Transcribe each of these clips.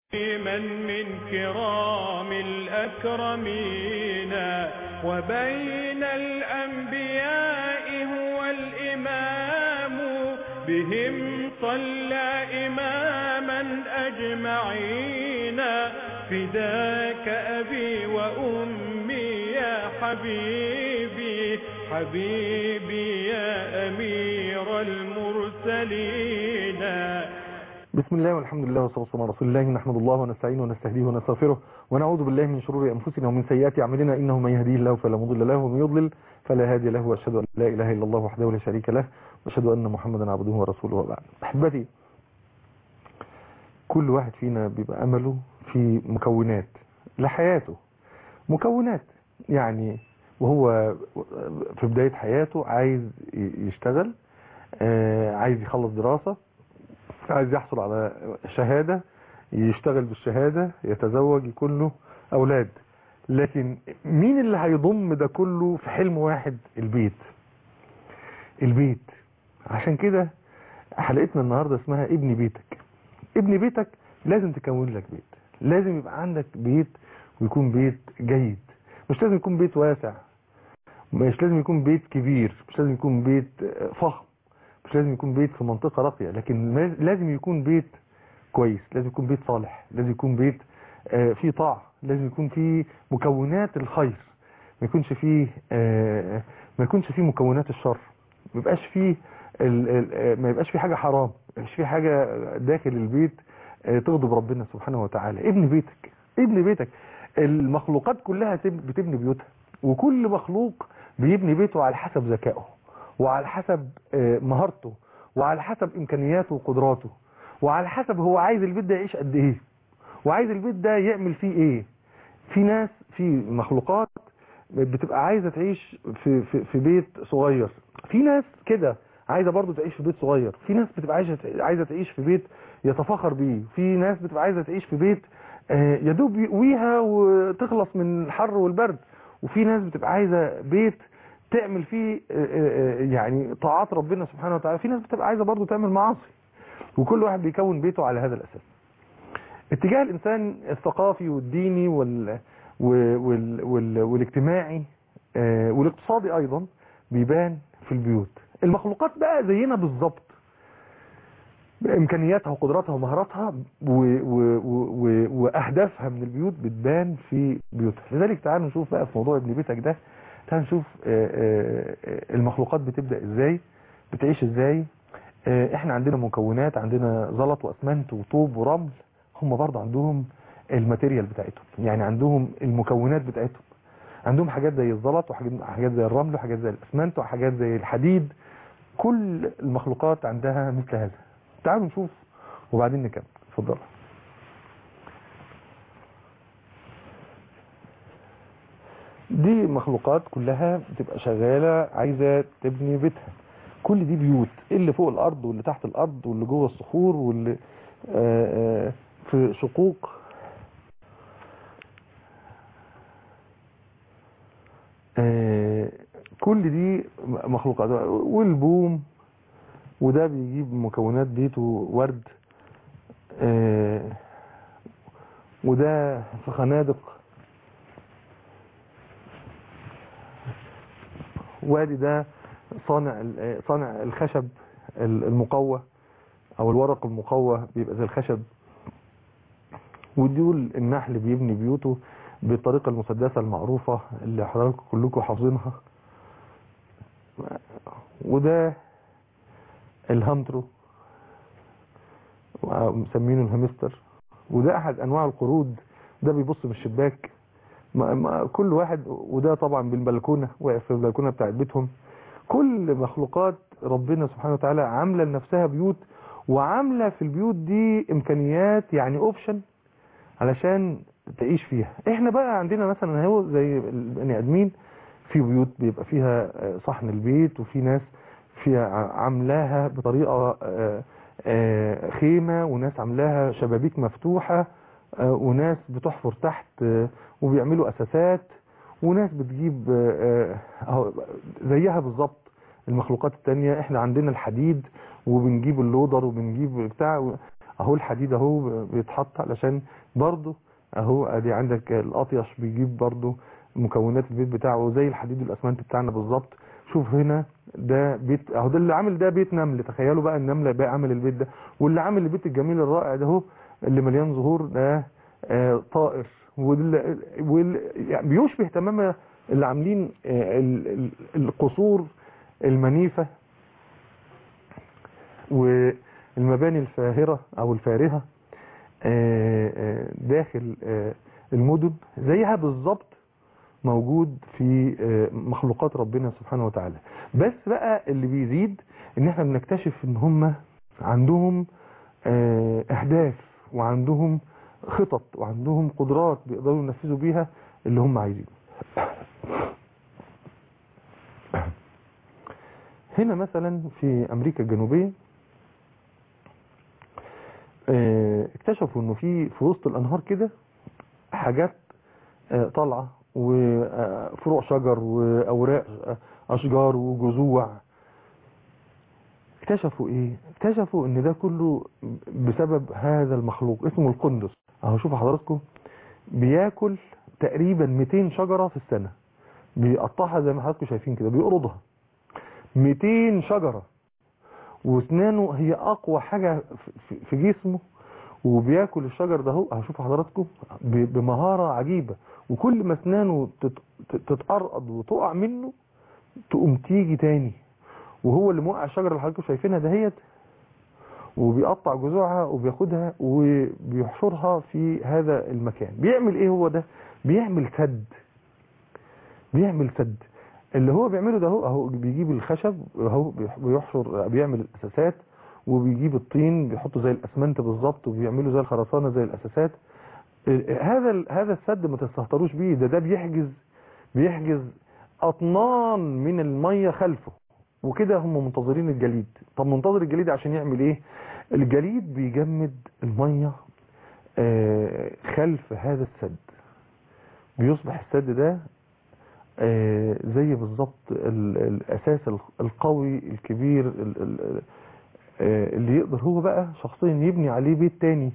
من من كرام الأكرمين وبين الأنبياء هو الإمام بهم صلى إماما أجمعين فداك أبي وأمي يا حبيبي حبيبي يا أمير المرسلين بسم الله والحمد لله والصلاة والسلام على رسول الله نحمد الله ونستعينه ونستهديه ونستغفره ونعوذ بالله من شرور أنفسنا ومن سيئات أعمالنا إنه من يهديه الله فلا مضل له ومن يضلل فلا هادي له وأشهد أن لا إله إلا الله وحده لا شريك له وأشهد أن محمدا عبده ورسوله وبعد أحبتي كل واحد فينا بيبقى أمله في مكونات لحياته مكونات يعني وهو في بداية حياته عايز يشتغل آه، عايز يخلص دراسة عايز يحصل على شهادة يشتغل بالشهادة يتزوج يكون له أولاد لكن مين اللي هيضم ده كله في حلم واحد البيت البيت عشان كده حلقتنا النهاردة اسمها ابني بيتك ابني بيتك لازم تكون لك بيت لازم يبقى عندك بيت ويكون بيت جيد مش لازم يكون بيت واسع مش لازم يكون بيت كبير مش لازم يكون بيت فخم مش لازم يكون بيت في منطقة راقية لكن لازم يكون بيت كويس لازم يكون بيت صالح لازم يكون بيت آه، فيه طاعة لازم يكون فيه مكونات الخير ما يكونش فيه آه، ما يكونش فيه مكونات الشر ما يبقاش فيه ال- ال- آه، ما يبقاش فيه حاجة حرام ما يبقاش فيه حاجة داخل البيت آه، تغضب ربنا سبحانه وتعالى ابن بيتك ابن بيتك المخلوقات كلها تب- بتبني بيوتها وكل مخلوق بيبني بيته على حسب ذكائه وعلى حسب آه، مهارته وعلى حسب امكانياته وقدراته وعلى حسب هو عايز البيت ده يعيش قد ايه وعايز البيت ده يعمل فيه ايه في ناس في مخلوقات بتبقى عايزة تعيش في, في, في بيت صغير في ناس كده عايزة برضو تعيش في بيت صغير في ناس بتبقى عايزة عايزة تعيش في بيت يتفاخر بيه في ناس بتبقى عايزة تعيش في بيت آه، يدوب يقويها وتخلص من الحر والبرد وفي ناس بتبقى عايزة بيت تعمل فيه آه، آه، يعني طاعات ربنا سبحانه وتعالى في ناس بتبقى عايزة برضو تعمل معاصي وكل واحد بيكون بيته على هذا الأساس اتجاه الإنسان الثقافي والديني وال... وال... وال... والاجتماعي آه، والاقتصادي أيضا بيبان في البيوت المخلوقات بقى زينا بالظبط بإمكانياتها وقدراتها ومهاراتها و... و... و... وأهدافها من البيوت بتبان في بيوتها لذلك تعالوا نشوف بقى في موضوع ابن بيتك ده تعالوا نشوف آه، آه، آه، المخلوقات بتبدأ ازاي بتعيش ازاي آه، احنا عندنا مكونات عندنا زلط واسمنت وطوب ورمل هم برضه عندهم الماتيريال بتاعتهم يعني عندهم المكونات بتاعتهم عندهم حاجات زي الزلط وحاجات زي الرمل وحاجات زي الاسمنت وحاجات زي الحديد كل المخلوقات عندها مثل هذا تعالوا نشوف وبعدين نكمل اتفضل دي مخلوقات كلها بتبقى شغالة عايزة تبني بيتها كل دي بيوت اللي فوق الارض واللي تحت الارض واللي جوه الصخور واللي آه، آه، في شقوق آه، كل دي مخلوقات والبوم وده بيجيب مكونات بيته ورد آه، وده في خنادق وادي ده صانع ال- صانع الخشب ال- المقوى او الورق المقوى بيبقى زي الخشب ودول النحل بيبني بيوته بالطريقة المسدسة المعروفة اللي حضراتكم كلكم حافظينها وده الهامترو مسمينه الهامستر وده احد انواع القرود ده بيبص من الشباك ما ما كل واحد وده طبعا بالبلكونه واقف في البلكونه بتاعت بيتهم كل مخلوقات ربنا سبحانه وتعالى عامله لنفسها بيوت وعامله في البيوت دي امكانيات يعني اوبشن علشان تعيش فيها احنا بقى عندنا مثلا هو زي البني ادمين في بيوت بيبقى فيها آه، صحن البيت وفي ناس فيها ع- عاملاها بطريقه آه، آه، خيمه وناس عاملاها شبابيك مفتوحه آه، وناس بتحفر تحت آه، وبيعملوا اساسات وناس بتجيب آه، آه، أهو زيها بالظبط المخلوقات التانية احنا عندنا الحديد وبنجيب اللودر وبنجيب بتاع اهو الحديد اهو بيتحط علشان برضه اهو ادي عندك الاطيش بيجيب برضه مكونات البيت بتاعه زي الحديد والاسمنت بتاعنا بالظبط شوف هنا ده بيت اهو ده اللي عامل ده بيت نمل تخيلوا بقى النمله بقى عامل البيت ده واللي عامل البيت الجميل الرائع ده اهو اللي مليان زهور ده آه طائر وال... وال... يعني بيشبه تماما اللي عاملين آه ال... ال... القصور المنيفه والمباني الفاهره او الفارهه آه آه داخل آه المدن زيها بالظبط موجود في مخلوقات ربنا سبحانه وتعالى بس بقى اللي بيزيد ان احنا بنكتشف ان هم عندهم اهداف وعندهم خطط وعندهم قدرات بيقدروا ينفذوا بيها اللي هم عايزينه هنا مثلا في امريكا الجنوبية اكتشفوا انه في في وسط الانهار كده حاجات طالعه وفروع شجر واوراق اشجار وجذوع اكتشفوا ايه اكتشفوا ان ده كله بسبب هذا المخلوق اسمه القندس اهو شوفوا حضراتكم بياكل تقريبا 200 شجرة في السنة بيقطعها زي ما حضراتكم شايفين كده بيقرضها 200 شجرة واسنانه هي اقوى حاجة في جسمه وبياكل الشجر ده اهو هشوف حضراتكم بمهارة عجيبة وكل ما اسنانه تتقرقض وتقع منه تقوم تيجي تاني وهو اللي موقع الشجره اللي حضراتكم شايفينها دهيت وبيقطع جذوعها وبياخدها وبيحشرها في هذا المكان بيعمل ايه هو ده بيعمل سد بيعمل سد اللي هو بيعمله ده اهو اهو بيجيب الخشب اهو بيحشر بيعمل الاساسات وبيجيب الطين بيحطه زي الاسمنت بالظبط وبيعمله زي الخرسانه زي الاساسات هذا هذا السد ما تستهتروش بيه ده ده بيحجز بيحجز اطنان من الميه خلفه وكده هم منتظرين الجليد طب منتظر الجليد عشان يعمل ايه الجليد بيجمد الميه خلف هذا السد بيصبح السد ده زي بالظبط الاساس القوي الكبير اللي يقدر هو بقى شخصيا يبني عليه بيت تاني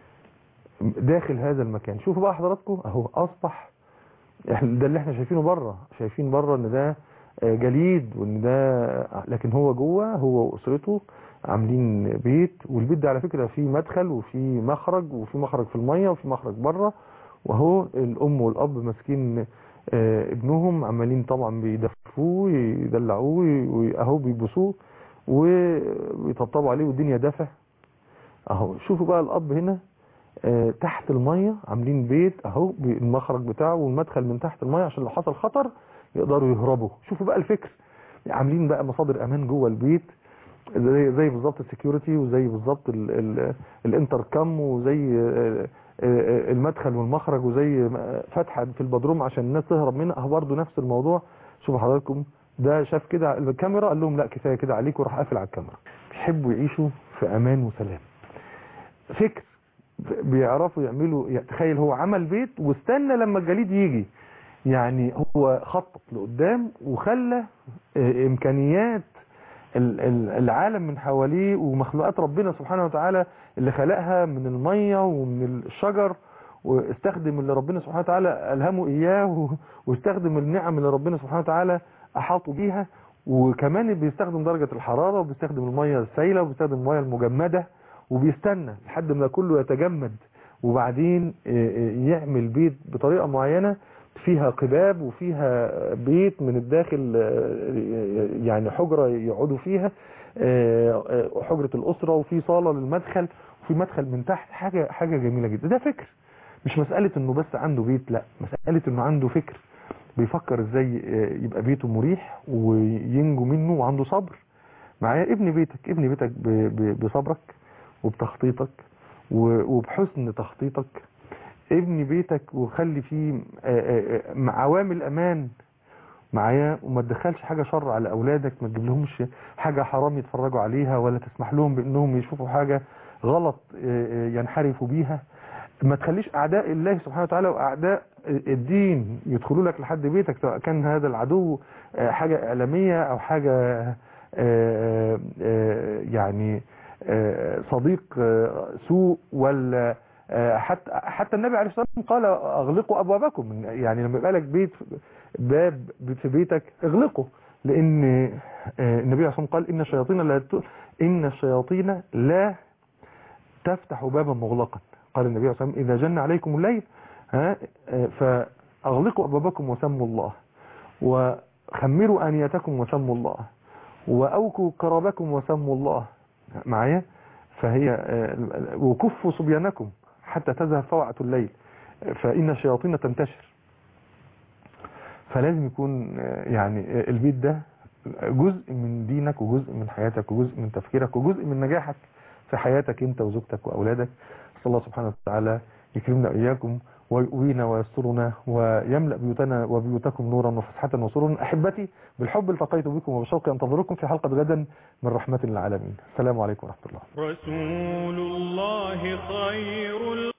داخل هذا المكان شوفوا بقى حضراتكم اهو اصبح ده اللي احنا شايفينه بره شايفين بره ان ده جليد وان ده لكن هو جوه هو واسرته عاملين بيت والبيت ده على فكرة فيه مدخل وفيه مخرج وفيه مخرج في المية وفيه مخرج بره وهو الام والاب ماسكين ابنهم عمالين طبعا بيدفوه يدلعوه واهو بيبوسوه ويطبطبوا عليه والدنيا دافع اهو شوفوا بقى الاب هنا تحت المية عاملين بيت اهو المخرج بتاعه والمدخل من تحت المية عشان لو حصل خطر يقدروا يهربوا شوفوا بقى الفكر عاملين بقى مصادر امان جوه البيت زي زي بالظبط السكيورتي وزي بالظبط الانتركم وزي المدخل والمخرج وزي فتحه في البدروم عشان الناس تهرب منها اهو برضه نفس الموضوع شوفوا حضراتكم ده شاف كده الكاميرا قال لهم لا كفايه كده عليكم وراح قافل على الكاميرا بيحبوا يعيشوا في امان وسلام فكر بيعرفوا يعملوا تخيل هو عمل بيت واستنى لما الجليد يجي يعني هو خطط لقدام وخلى امكانيات العالم من حواليه ومخلوقات ربنا سبحانه وتعالى اللي خلقها من المية ومن الشجر واستخدم اللي ربنا سبحانه وتعالى ألهمه إياه واستخدم النعم اللي ربنا سبحانه وتعالى أحاطوا بيها وكمان بيستخدم درجة الحرارة وبيستخدم المية السائلة وبيستخدم المية المجمدة وبيستنى لحد ما كله يتجمد وبعدين يعمل بيت بطريقة معينة فيها قباب وفيها بيت من الداخل يعني حجرة يقعدوا فيها حجرة الأسرة وفي صالة للمدخل وفي مدخل من تحت حاجة حاجة جميلة جدا ده فكر مش مسألة انه بس عنده بيت لا مسألة انه عنده فكر بيفكر ازاي يبقى بيته مريح وينجو منه وعنده صبر معايا ابني بيتك ابني بيتك بصبرك وبتخطيطك وبحسن تخطيطك ابني بيتك وخلي فيه عوامل امان معايا وما تدخلش حاجة شر على اولادك ما تجيب لهمش حاجة حرام يتفرجوا عليها ولا تسمح لهم بانهم يشوفوا حاجة غلط ينحرفوا بيها ما تخليش اعداء الله سبحانه وتعالى واعداء الدين يدخلوا لك لحد بيتك سواء كان هذا العدو حاجة اعلامية او حاجة يعني آه، صديق آه، سوء ولا آه، حتى حتى النبي عليه الصلاه والسلام قال اغلقوا ابوابكم يعني لما يبقى لك بيت باب في بيتك اغلقه لان آه، النبي عليه الصلاه والسلام قال ان الشياطين لا ت... ان الشياطين لا تفتح بابا مغلقا قال النبي عليه الصلاه والسلام اذا جن عليكم الليل ها آه، فاغلقوا ابوابكم وسموا الله وخمروا انيتكم وسموا الله واوكوا كرابكم وسموا الله معايا فهي آه، وكفوا صبيانكم حتى تذهب فوعة الليل فإن الشياطين تنتشر فلازم يكون آه، يعني آه، البيت ده جزء من دينك وجزء من حياتك وجزء من تفكيرك وجزء من نجاحك في حياتك انت وزوجتك واولادك صلى الله سبحانه وتعالى يكرمنا واياكم ويؤوينا ويسترنا ويملأ بيوتنا وبيوتكم نورا وفتحة وسرورا أحبتي بالحب التقيت بكم وبشوق أنتظركم في حلقة غدا من رحمة للعالمين السلام عليكم ورحمة الله رسول الله خير